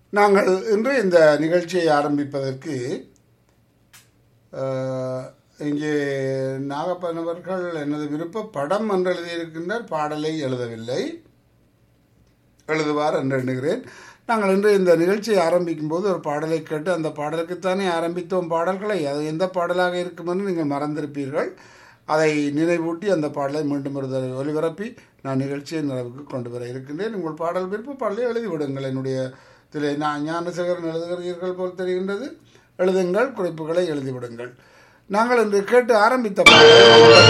நாங்கள் இன்று இந்த நிகழ்ச்சியை ஆரம்பிப்பதற்கு அஹ், இங்கே நாகப்பன் அவர்கள் எனது விருப்ப படம் என்று எழுதியிருக்கின்றார் பாடலை எழுதவில்லை எழுதுவார் என்று எண்ணுகிறேன் நாங்கள் இன்று இந்த நிகழ்ச்சியை ஆரம்பிக்கும் போது ஒரு பாடலை கேட்டு அந்த பாடலுக்குத்தானே ஆரம்பித்தோம் பாடல்களை அது எந்த பாடலாக இருக்கும் என்று நீங்கள் மறந்திருப்பீர்கள் அதை நினைவூட்டி அந்த பாடலை மீண்டும் ஒரு தடவை ஒலிபரப்பி நான் நிகழ்ச்சியை நிறைவுக்கு கொண்டு வர இருக்கின்றேன் உங்கள் பாடல் விருப்ப பாடலை எழுதிவிடுங்கள் என்னுடைய திரு நான் ஞானசேகரன் எழுதுகிறீர்கள் போல் தெரிகின்றது எழுதுங்கள் குறிப்புகளை எழுதிவிடுங்கள் நாங்கள் இன்று கேட்டு ஆரம்பித்த பாடல்